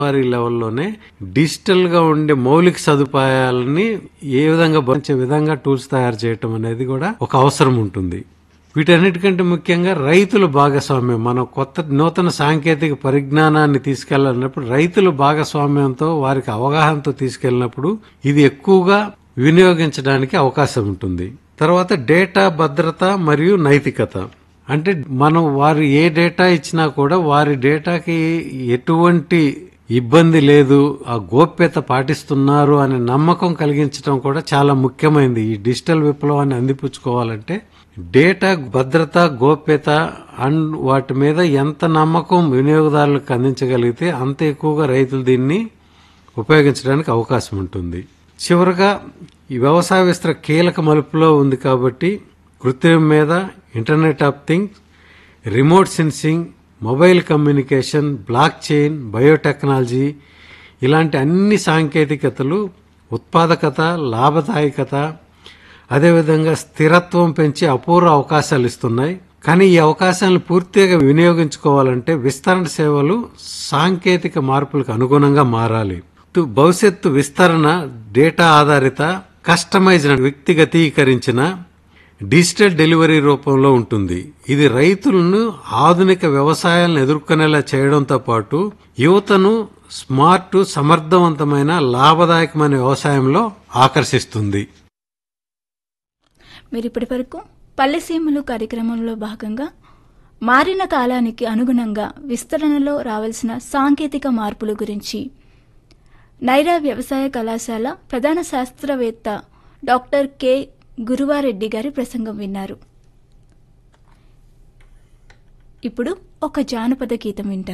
వారి లెవెల్లోనే డిజిటల్ గా ఉండే మౌలిక సదుపాయాలని ఏ విధంగా భరించే విధంగా టూల్స్ తయారు చేయటం అనేది కూడా ఒక అవసరం ఉంటుంది వీటన్నిటికంటే ముఖ్యంగా రైతుల భాగస్వామ్యం మనం కొత్త నూతన సాంకేతిక పరిజ్ఞానాన్ని తీసుకెళ్లాలన్నప్పుడు రైతుల భాగస్వామ్యంతో వారికి అవగాహనతో తీసుకెళ్ళినప్పుడు ఇది ఎక్కువగా వినియోగించడానికి అవకాశం ఉంటుంది తర్వాత డేటా భద్రత మరియు నైతికత అంటే మనం వారు ఏ డేటా ఇచ్చినా కూడా వారి డేటాకి ఎటువంటి ఇబ్బంది లేదు ఆ గోప్యత పాటిస్తున్నారు అనే నమ్మకం కలిగించడం కూడా చాలా ముఖ్యమైనది ఈ డిజిటల్ విప్లవాన్ని అందిపుచ్చుకోవాలంటే డేటా భద్రత గోప్యత అండ్ వాటి మీద ఎంత నమ్మకం వినియోగదారులకు అందించగలిగితే అంత ఎక్కువగా రైతులు దీన్ని ఉపయోగించడానికి అవకాశం ఉంటుంది చివరగా ఈ వ్యవసాయ విస్తర కీలక మలుపులో ఉంది కాబట్టి కృత్రిమ మీద internet of things remote sensing mobile communication blockchain biotechnology ఇలాంటి అన్ని సాంకేతికతలు ఉత్పాదకత లాభదాయకత అదేవిధంగా స్థిరత్వం పెంచి అపూర్వ అవకాశాలు ఇస్తున్నాయి కానీ ఈ అవకాశాలను పూర్తిగా వినియోగించుకోవాలంటే విస్తరణ సేవలు సాంకేతిక మార్పులకు అనుగుణంగా మారాలి టు- భవిష్యత్తు విస్తరణ డేటా ఆధారిత కస్టమైజ్డ్ వ్యక్తిగతీకరించిన డిజిటల్ డెలివరీ రూపంలో ఉంటుంది ఇది రైతులను ఆధునిక వ్యవసాయాలను ఎదుర్కొనేలా చేయడంతో పాటు యువతను స్మార్ట్ సమర్థవంతమైన లాభదాయకమైన వ్యవసాయంలో ఆకర్షిస్తుంది మీరు ఇప్పటి వరకు పల్లెసీమలు కార్యక్రమంలో భాగంగా మారిన కాలానికి అనుగుణంగా విస్తరణలో రావాల్సిన సాంకేతిక మార్పుల గురించి నైరా వ్యవసాయ కళాశాల ప్రధాన శాస్త్రవేత్త డాక్టర్ కె గురువారెడ్డి గారి ప్రసంగం విన్నారు ఇప్పుడు ఒక జానపద గీతం వింటారు